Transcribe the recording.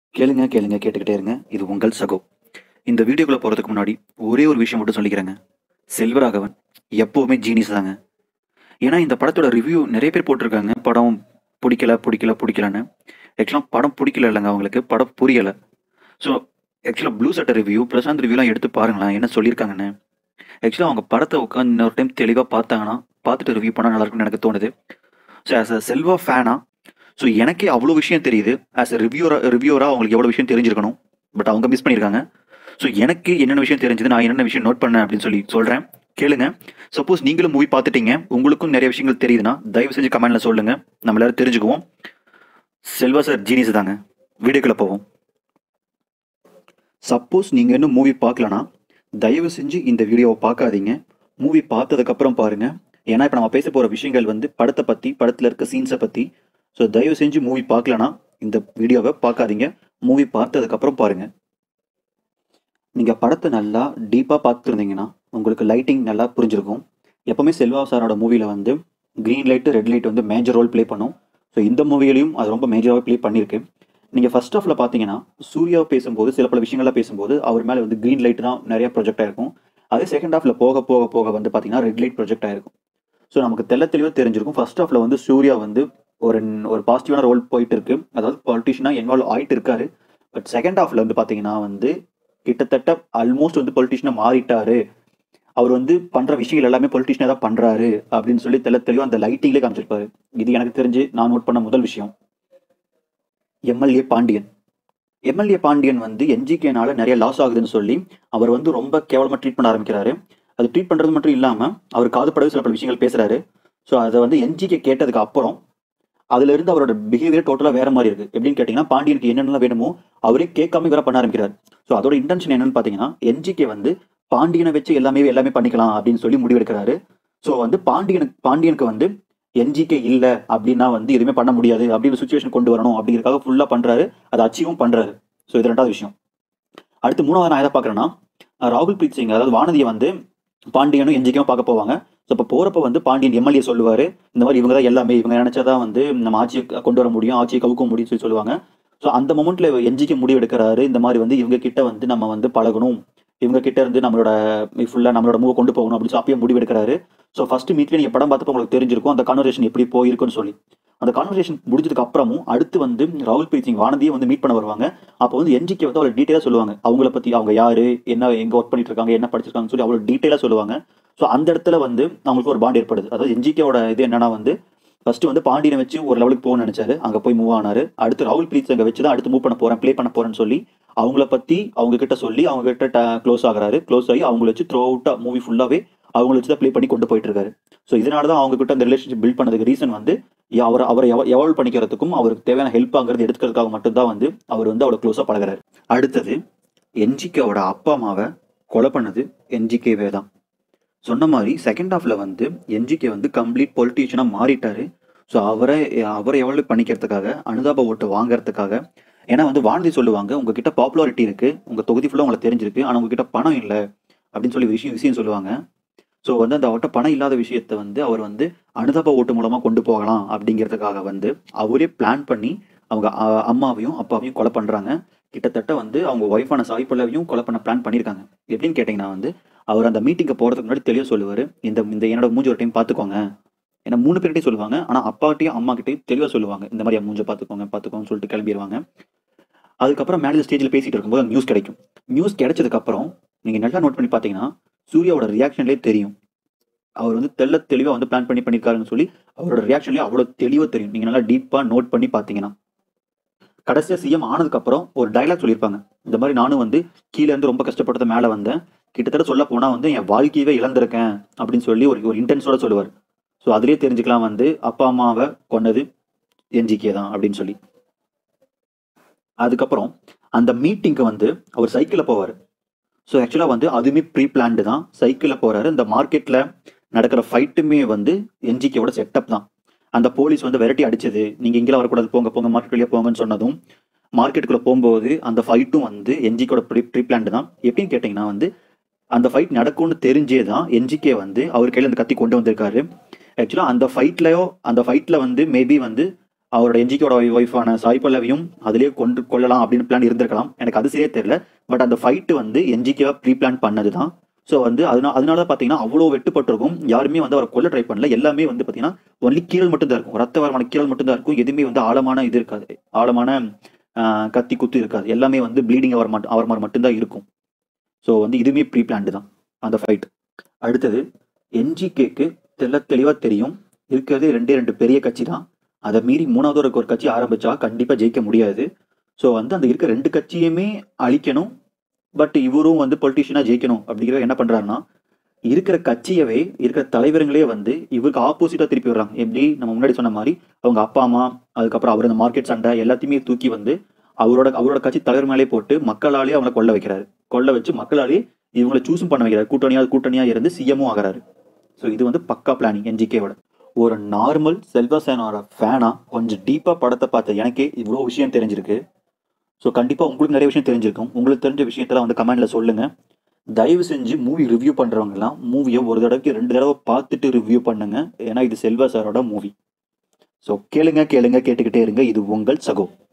கேளுங்க கேளுங்க கேட்டுக்கிட்டே இருங்க இது உங்கள் சகோ இந்த வீடியோக்குள்ள போகிறதுக்கு முன்னாடி ஒரே ஒரு விஷயம் மட்டும் சொல்லிக்கிறேங்க செல்வராகவன் எப்போவுமே ஜீனிஸ் தாங்க ஏன்னா இந்த படத்தோட ரிவ்யூ நிறைய பேர் போட்டிருக்காங்க படம் பிடிக்கல பிடிக்கல பிடிக்கலன்னு ஆக்சுவலாக படம் பிடிக்கல இல்லைங்க அவங்களுக்கு படம் புரியலை ஸோ ஆக்சுவலாக ப்ளூ சட்டர் ரிவ்யூ பிரசாந்த் ரிவ்யூலாம் எடுத்து பாருங்களேன் என்ன சொல்லியிருக்காங்கன்னு ஆக்சுவலாக அவங்க படத்தை உட்காந்து இன்னொரு டைம் தெளிவாக பார்த்தாங்கன்னா பார்த்துட்டு ரிவ்யூ பண்ணால் நல்லா இருக்கும்னு எனக்கு தோணுது ஸோ ஆஸ் அ செல்வா ஃபேனா ஸோ எனக்கே அவ்வளோ விஷயம் தெரியுது ஆஸ் அ ரிவ்யூவராக ரிவ்யூவராக அவங்களுக்கு எவ்வளோ விஷயம் தெரிஞ்சிருக்கணும் பட் அவங்க மிஸ் பண்ணியிருக்காங்க ஸோ எனக்கு என்னென்ன விஷயம் தெரிஞ்சது நான் என்னென்ன விஷயம் நோட் பண்ணேன் அப்படின்னு சொல்லி சொல்கிறேன் கேளுங்க சப்போஸ் நீங்களும் மூவி பார்த்துட்டீங்க உங்களுக்கும் நிறைய விஷயங்கள் தெரியுதுன்னா தயவு செஞ்சு கமெண்ட்ல சொல்லுங்க நம்ம எல்லாரும் தெரிஞ்சுக்குவோம் செல்வா சார் ஜீனிஸ் தாங்க வீடியோக்குள்ள போவோம் சப்போஸ் நீங்கள் இன்னும் மூவி பார்க்கலனா தயவு செஞ்சு இந்த வீடியோவை பார்க்காதீங்க மூவி பார்த்ததுக்கப்புறம் பாருங்க ஏன்னா இப்போ நம்ம பேச போகிற விஷயங்கள் வந்து படத்தை பற்றி படத்தில் இருக்க சீன்ஸை பற்றி ஸோ தயவு செஞ்சு மூவி பார்க்கலனா இந்த வீடியோவை பார்க்காதீங்க மூவி பார்த்ததுக்கப்புறம் பாருங்க நீங்கள் படத்தை நல்லா டீப்பாக பார்த்துருந்தீங்கன்னா உங்களுக்கு லைட்டிங் நல்லா புரிஞ்சிருக்கும் எப்பவுமே செல்வா சாரோட மூவியில் வந்து க்ரீன் லைட்டு ரெட் லைட் வந்து மேஜர் ரோல் ப்ளே பண்ணும் ஸோ இந்த மூவிலையும் அது ரொம்ப மேஜராக ப்ளே பண்ணியிருக்கு நீங்கள் ஃபர்ஸ்ட் ஆஃப்ல பார்த்தீங்கன்னா சூர்யாவை பேசும்போது சில பல விஷயங்கள்லாம் பேசும்போது அவர் மேலே வந்து க்ரீன் லைட் தான் நிறைய ப்ரொஜெக்ட் ஆயிருக்கும் அதே செகண்ட் ஹாஃப்ல போக போக போக வந்து பார்த்தீங்கன்னா ரெட் லைட் ப்ரொஜெக்ட் ஆயிருக்கும் ஸோ நமக்கு தெள்ள தெளிவாக தெரிஞ்சிருக்கும் ஃபர்ஸ்ட் ஹாஃப்ல வந்து சூர்யா வந்து ஒரு ஒரு பாசிட்டிவான ரோல் போயிட்டு இருக்கு அதாவது பாலிட்டிஷனாக இன்வால்வ் ஆயிட்டு இருக்காரு பட் செகண்ட் ஹாஃப்ல வந்து பார்த்தீங்கன்னா வந்து கிட்டத்தட்ட ஆல்மோஸ்ட் வந்து பொலிட்டிஷனாக மாறிட்டாரு அவர் வந்து பண்ற விஷயங்கள் எல்லாமே பொலிட்டிஷனாக தான் பண்றாரு அப்படின்னு சொல்லி தெள்ள தெளிவாக அந்த லைட்டிங்லேயே காமிச்சிருப்பாரு இது எனக்கு தெரிஞ்சு நான் நோட் பண்ண முதல் விஷயம் எம்எல்ஏ பாண்டியன் எம்எல்ஏ பாண்டியன் வந்து என்ஜிகேனால நிறைய லாஸ் ஆகுதுன்னு சொல்லி அவர் வந்து ரொம்ப கேவலமாக ட்ரீட் பண்ண ஆரம்பிக்கிறாரு அது ட்ரீட் பண்ணுறது மட்டும் இல்லாமல் அவர் காதுபடவே சில பல விஷயங்கள் பேசுறாரு ஸோ அதை வந்து என்ஜிகே கேட்டதுக்கு அப்புறம் அதுல இருந்து அவரோட பிஹேவியர் டோட்டலாக வேற மாதிரி இருக்கு எப்படின்னு கேட்டிங்கன்னா பாண்டியனுக்கு என்னென்ன வேணுமோ அவரே கேட்காம வேற பண்ண ஆரம்பிக்கிறார் ஸோ அதோட இன்டென்ஷன் என்னன்னு பார்த்தீங்கன்னா என்ஜிகே வந்து பாண்டியனை வச்சு எல்லாமே எல்லாமே பண்ணிக்கலாம் அப்படின்னு சொல்லி முடிவெடுக்கிறாரு ஸோ வந்து பாண்டியனுக்கு பாண்டியனுக்கு வந்து என்ஜிகே இல்லை அப்படின்னா வந்து எதுவுமே பண்ண முடியாது அப்படின்னு சுச்சுவேஷன் கொண்டு வரணும் அப்படிங்கிறதுக்காக ஃபுல்லாக பண்றாரு அதை அச்சீவும் பண்றாரு ஸோ இது ரெண்டாவது விஷயம் அடுத்து மூணாவது நான் எதை பார்க்குறேன்னா ராகுல் பிரீத் சிங் அதாவது வானதியை வந்து பாண்டியனும் என்ஜிக்கும் பார்க்க போவாங்க ஸோ இப்போ போகிறப்ப வந்து பாண்டியன் எம்எல்ஏ சொல்லுவார் இந்த மாதிரி இவங்க தான் எல்லாமே இவங்க நினைச்சாதான் வந்து நம்ம ஆட்சியை கொண்டு வர முடியும் ஆட்சியை கவுக்க முடியும்னு சொல்லி சொல்லுவாங்க ஸோ அந்த மொமெண்ட்ல என்ஜிக்கு முடிவு எடுக்கிறாரு இந்த மாதிரி வந்து இவங்க கிட்ட வந்து நம்ம வந்து பழகணும் இவங்க கிட்ட இருந்து நம்மளோட ஃபுல்லாக நம்மளோட மூவ் கொண்டு போகணும் அப்படின்னு சொல்லி அப்பயே முடிவு எடுக்கிறாரு ஸோ ஃபர்ஸ்ட் மீட்ல நீங்கள் படம் பார்த்தப்போ உங்களுக்கு தெரிஞ்சிருக்கும் அந்த கான்வர்சேஷன் எப்படி போயிருக்குன்னு சொல்லி அந்த கான்வர்சேஷன் முடிஞ்சதுக்கு அப்புறமும் அடுத்து வந்து ராகுல் பிரீத் சிங் வானதியை வந்து மீட் பண்ண வருவாங்க அப்போ வந்து என்ஜிக்கு வந்து அவ்வளோ டீட்டெயிலாக சொல்லுவாங்க அவங்கள பற்றி அவங்க யாரு என்ன எங்க ஒர்க் பண்ணிட்டு இருக்காங்க என்ன படிச்சிருக்காங்கன்னு சொல்லி அவ்வளோ டீட்டெயிலாக சொல்லுவாங்க ஸோ அந்த இடத்துல வந்து அவங்களுக்கு ஒரு பாண்ட் ஏற்படுது அதாவது என்ஜிகேவோட இது என்னன்னா வந்து ஃபர்ஸ்ட் வந்து பாண்டியனை வச்சு ஒரு லெவலுக்கு போகணும்னு நினைச்சாரு அங்க போய் மூவ் ஆனாரு அடுத்து ராகுல் பிரீத் சிங்கை வச்சு தான் அடுத்து மூவ் பண்ண போறேன் ப்ளே பண்ண போறேன்னு சொல்லி அவங்கள பத்தி அவங்க கிட்ட சொல்லி அவங்க கிட்ட க்ளோஸ் ஆகுறாரு க்ளோஸ் ஆகி அவங்கள வச்சு த்ரூ அவுட்டா மூவி ஃபுல்லாவே அவங்கள வச்சு தான் ப்ளே பண்ணி கொண்டு போயிட்டு இருக்காரு ஸோ இதனால தான் அவங்க கிட்ட அந்த ரிலேஷன்ஷிப் பில்ட் பண்ணதுக்கு ரீசன் வந்து அவர் அவரை எவால்வ் பண்ணிக்கிறதுக்கும் அவருக்கு தேவையான ஹெல்ப்பாங்கிறது எடுத்துக்கிறதுக்காக மட்டும்தான் வந்து அவர் வந்து அவ்வளோ க்ளோஸாக பழகுறாரு அடுத்தது என்ஜிகேவோட அப்பா அம்மாவை கொலை பண்ணது என்ஜிகேவே தான் சொன்ன மாதிரி செகண்ட் ஹாஃப்ல வந்து என்ஜிகே வந்து கம்ப்ளீட் பொலிட்டீஷியனாக மாறிட்டாரு ஸோ அவரை அவரை எவ்வளோ பண்ணிக்கிறதுக்காக அனுதாப ஓட்டு வாங்குறதுக்காக ஏன்னா வந்து வானதி சொல்லுவாங்க உங்ககிட்ட பாப்புலாரிட்டி இருக்கு உங்க தொகுதி ஃபுல்லாக உங்களுக்கு தெரிஞ்சிருக்கு ஆனால் உங்ககிட்ட பணம் இல்லை அப்படின்னு சொல்லி விஷயம் விஷயம் சொல்லுவாங்க ஸோ வந்து அந்த அவர்கிட்ட பணம் இல்லாத விஷயத்த வந்து அவர் வந்து அனுதாப ஓட்டு மூலமாக கொண்டு போகலாம் அப்படிங்கிறதுக்காக வந்து அவரே பிளான் பண்ணி அவங்க அ- அம்மாவையும் அப்பாவையும் கொலை பண்ணுறாங்க கிட்டத்தட்ட வந்து அவங்க ஒய்ஃபான சாய்ப்பல்லவையும் கொலை பண்ண பிளான் பண்ணியிருக்காங்க எப்படின்னு கேட்டிங்கன்னா வந்து அவர் அந்த மீட்டிங்க்கு போகிறதுக்கு முன்னாடி தெளிவாக சொல்லுவார் இந்த இந்த என்னோட மூஞ்சி ஒரு டைம் பார்த்துக்கோங்க ஏன்னா மூணு பேர்கிட்டையும் சொல்லுவாங்க ஆனால் அப்பாட்டையும் அம்மா கிட்டையும் தெளிவாக சொல்லுவாங்க இந்த மாதிரி என் மூஞ்சை பார்த்துக்கோங்க பார்த்துக்கோங்கன்னு சொல்லிட்டு கிளம்பிடுவாங்க அதுக்கப்புறம் மேலே ஸ்டேஜில் பேசிட்டு இருக்கும்போது நியூஸ் கிடைக்கும் நியூஸ் கிடைச்சதுக்கப்புறம் நீங்கள் நல்லா நோட் பண்ணி பார்த்தீங்கன்னா சூர்யாவோட ரியாக்ஷன்லேயே தெரியும் அவர் வந்து தெள்ள தெளிவாக வந்து பிளான் பண்ணி பண்ணியிருக்காருன்னு சொல்லி அவரோட ரியாக்ஷன்லேயே அவ்வளோ தெளிவாக தெரியும் நீங்கள் நல்லா டீப்பாக நோட் பண்ணி பார்த்தீங்கன்னா கடைசியாக சிஎம் ஆனதுக்கப்புறம் ஒரு டைலாக் சொல்லியிருப்பாங்க இந்த மாதிரி நானும் வந்து கீழே இருந்து ரொம்ப கஷ்டப்பட்டது மேலே வந்தேன் கிட்டத்தட்ட சொல்ல போனால் வந்து என் வாழ்க்கையவே இழந்திருக்கேன் அப்படின்னு சொல்லி ஒரு ஒரு இன்டென்ஸோட சொல்லுவார் ஸோ அதுலேயே தெரிஞ்சுக்கலாம் வந்து அப்பா அம்மாவை கொன்னது என்ஜிகே தான் அப்படின்னு சொல்லி அதுக்கப்புறம் அந்த மீட்டிங்க்கு வந்து அவர் சைக்கிளில் போவார் ஸோ ஆக்சுவலாக வந்து அதுவுமே ப்ரீ பிளான்டு தான் சைக்கிளில் போகிறாரு இந்த மார்க்கெட்டில் நடக்கிற ஃபைட்டுமே வந்து என்ஜிகேவோட செட்டப் தான் அந்த போலீஸ் வந்து விரட்டி அடிச்சது நீங்கள் இங்கெல்லாம் வரக்கூடாது போங்க போங்க மார்க்கெட் வெளியே போங்கன்னு சொன்னதும் மார்க்கெட்டுக்குள்ளே போகும்போது அந்த ஃபைட்டும் வந்து என்ஜிகேவோட ப்ரீ ப்ரீ பிளான்டு தான் எப்படின்னு கேட்டிங்கன்னா வந்து அந்த ஃபைட் நடக்கும்னு தெரிஞ்சே தான் என்ஜிகே வந்து அவர் கையில் அந்த கத்தி கொண்டு வந்திருக்காரு ஆக்சுவலாக அந்த ஃபைட்லயோ அந்த ஃபைட்டில் வந்து மேபி வந்து அவரோட என்ஜிக்கோட ஒய்ஃபான சாய் பல்லவியும் அதுலேயே கொண்டு கொள்ளலாம் அப்படின்னு பிளான் இருந்திருக்கலாம் எனக்கு அது சரியே தெரியல பட் அந்த ஃபைட்டு வந்து என்ஜிகேவா ப்ரீ பிளான் பண்ணது தான் ஸோ வந்து அதனால அதனால பார்த்தீங்கன்னா அவ்வளோ வெட்டுப்பட்டிருக்கும் யாருமே வந்து அவரை கொல்ல ட்ரை பண்ணல எல்லாமே வந்து பார்த்தீங்கன்னா ஒன்லி கீழல் மட்டும் தான் இருக்கும் ரத்த வரமான கீழல் மட்டும் தான் இருக்கும் எதுவுமே வந்து ஆழமான இது இருக்காது ஆழமான ஆஹ், கத்தி குத்து இருக்காது எல்லாமே வந்து ப்ளீடிங் அவர் மட்டும் அவர் மாதிரி மட்டும்தான் இருக்கும் ஸோ வந்து இதுவுமே ப்ரீ பிளான்டு தான் அந்த ஃபைட் அடுத்தது என்ஜிகேக்கு தெல்ல தெளிவாக தெரியும் இருக்கிறது ரெண்டே ரெண்டு பெரிய கட்சி தான் அதை மீறி மூணாவது ஒரு கட்சி ஆரம்பிச்சா கண்டிப்பாக ஜெயிக்க முடியாது ஸோ வந்து அந்த இருக்க ரெண்டு கட்சியுமே அழிக்கணும் பட் இவரும் வந்து பொலிட்டிஷியனாக ஜெயிக்கணும் அப்படிங்கிற என்ன பண்ணுறாருன்னா இருக்கிற கட்சியவே இருக்கிற தலைவருங்களே வந்து இவருக்கு ஆப்போசிட்டாக திருப்பி விடுறாங்க எப்படி நம்ம முன்னாடி சொன்ன மாதிரி அவங்க அப்பா அம்மா அதுக்கப்புறம் அவர் இந்த மார்க்கெட் சண்டை எல்லாத்தையுமே தூக்கி வந்து அவரோட அவரோட கட்சி தலைவர் மேலே போட்டு மக்களாலே அவங்களை கொல்ல வைக்கிறாரு கொல்ல வச்சு மக்களாலே இவங்களை சூஸும் பண்ண வைக்கிறாரு கூட்டணியா கூட்டணியா இருந்து சிஎம்மும் ஆகிறாரு ஸோ இது வந்து பக்கா பிளானிங் என்ஜிகேவோட ஒரு நார்மல் செல்வசேனோட ஃபேனா கொஞ்சம் டீப்பாக படத்தை பார்த்த எனக்கே இவ்வளோ விஷயம் தெரிஞ்சிருக்கு ஸோ கண்டிப்பாக உங்களுக்கு நிறைய விஷயம் தெரிஞ்சிருக்கும் உங்களுக்கு தெரிஞ்ச விஷயத்தெல்லாம் வந்து கமெண்ட்ல சொல்லுங்க தயவு செஞ்சு மூவி ரிவ்யூ பண்றவங்கலாம் மூவியை ஒரு தடவைக்கு ரெண்டு தடவை பார்த்துட்டு ரிவ்யூ பண்ணுங்க ஏன்னா இது செல்வா சாரோட மூவி ஸோ கேளுங்க கேளுங்க கேட்டுக்கிட்டே இருங்க இது உங்கள் சகோ